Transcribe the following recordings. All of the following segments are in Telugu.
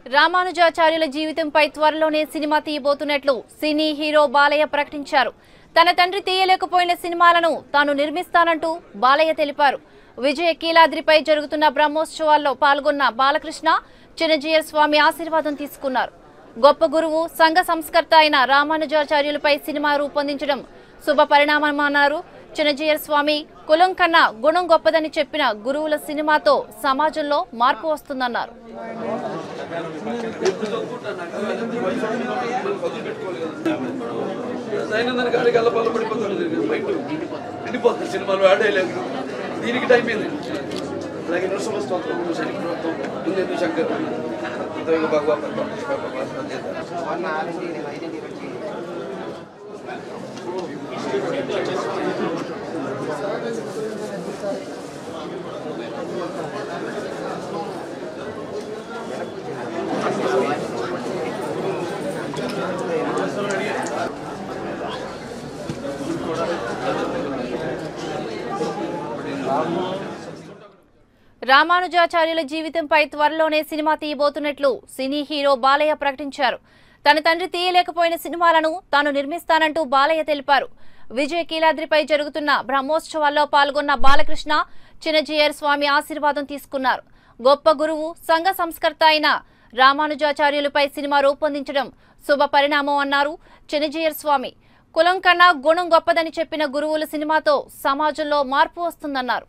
రామానుజాచార్యుల జీవితంపై త్వరలోనే సినిమా తీయబోతున్నట్లు సినీ హీరో బాలయ్య ప్రకటించారు తన తండ్రి తీయలేకపోయిన సినిమాలను తాను నిర్మిస్తానంటూ బాలయ్య తెలిపారు విజయ కీలాద్రిపై జరుగుతున్న బ్రహ్మోత్సవాల్లో పాల్గొన్న బాలకృష్ణ చిన్నజీయర్ స్వామి ఆశీర్వాదం తీసుకున్నారు గొప్ప గురువు సంఘ సంస్కర్త అయిన రామానుజాచార్యులపై సినిమా రూపొందించడం శుభ పరిణామమన్నారు చిన్నజీయర్ స్వామి కులం కన్నా గుణం గొప్పదని చెప్పిన గురువుల సినిమాతో సమాజంలో మార్పు వస్తుందన్నారు దైనందిన గాడికి అల్లపాలు పడిపోతుంది బయట ఎండిపోతుంది సినిమాలు ఆడేయలేదు దీనికి టైం అయింది అలాగే నృసింహ స్తోత్రం శని ప్రభుత్వం ముందెందు శంకర్ అంతవేగ భగవత్ రామానుజాచార్యుల జీవితంపై త్వరలోనే సినిమా తీయబోతున్నట్లు సినీ హీరో బాలయ్య ప్రకటించారు తన తండ్రి తీయలేకపోయిన సినిమాలను తాను నిర్మిస్తానంటూ బాలయ్య తెలిపారు విజయ కీలాద్రిపై జరుగుతున్న బ్రహ్మోత్సవాల్లో పాల్గొన్న బాలకృష్ణ చిన్నజీయర్ స్వామి ఆశీర్వాదం తీసుకున్నారు గొప్ప గురువు సంఘ సంస్కర్త అయిన రామానుజాచార్యులపై సినిమా రూపొందించడం శుభ పరిణామం అన్నారు చిన్నజీయర్ స్వామి కులం కన్నా గుణం గొప్పదని చెప్పిన గురువుల సినిమాతో సమాజంలో మార్పు వస్తుందన్నారు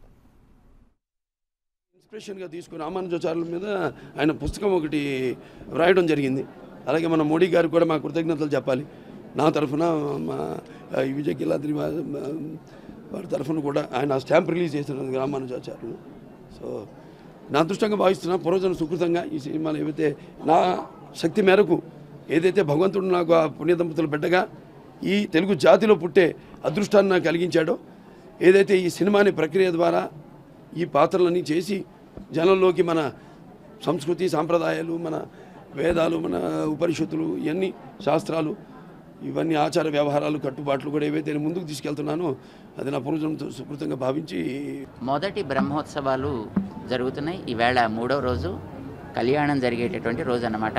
ఇన్స్పిరేషన్గా తీసుకుని రామానుజాచార్యుల మీద ఆయన పుస్తకం ఒకటి వ్రాయడం జరిగింది అలాగే మన మోడీ గారు కూడా మా కృతజ్ఞతలు చెప్పాలి నా తరఫున మా ఆ, ఈ విజయ్ కిల్లాద్రి వా- మా- వారి తరఫున కూడా ఆయన స్టాంప్ రిలీజ్ చేస్తున్నది రామానుజాచార్యులు సో నా అదృష్టంగా భావిస్తున్నా పూర్వజన సుకృతంగా ఈ సినిమాలు ఏవైతే నా శక్తి మేరకు ఏదైతే భగవంతుడు నాకు ఆ పుణ్య దంపతుల బిడ్డగా ఈ తెలుగు జాతిలో పుట్టే అదృష్టాన్ని నాకు కలిగించాడో ఏదైతే ఈ సినిమాని ప్రక్రియ ద్వారా ఈ పాత్రలన్నీ చేసి జనంలోకి మన సంస్కృతి సాంప్రదాయాలు మన వేదాలు మన ఉపనిషత్తులు ఇవన్నీ శాస్త్రాలు ఇవన్నీ ఆచార వ్యవహారాలు కట్టుబాట్లు కూడా ఏవైతే నేను ముందుకు తీసుకెళ్తున్నానో అది నా పూర్వజంతో సుకృతంగా భావించి మొదటి బ్రహ్మోత్సవాలు జరుగుతున్నాయి ఈవేళ మూడవ రోజు కళ్యాణం జరిగేటటువంటి రోజు అన్నమాట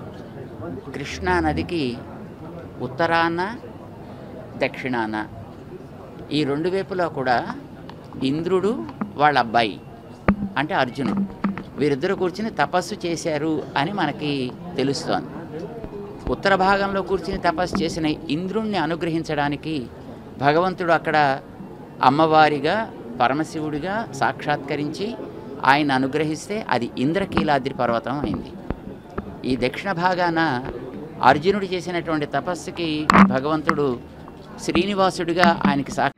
కృష్ణా నదికి ఉత్తరాన దక్షిణాన ఈ రెండు వైపులా కూడా ఇంద్రుడు వాళ్ళ అబ్బాయి అంటే అర్జునుడు వీరిద్దరు కూర్చుని తపస్సు చేశారు అని మనకి తెలుస్తోంది ఉత్తర భాగంలో కూర్చుని తపస్సు చేసిన ఇంద్రుణ్ణి అనుగ్రహించడానికి భగవంతుడు అక్కడ అమ్మవారిగా పరమశివుడిగా సాక్షాత్కరించి ఆయన అనుగ్రహిస్తే అది ఇంద్రకీలాద్రి పర్వతం అయింది ఈ దక్షిణ భాగాన అర్జునుడు చేసినటువంటి తపస్సుకి భగవంతుడు శ్రీనివాసుడిగా ఆయనకి సా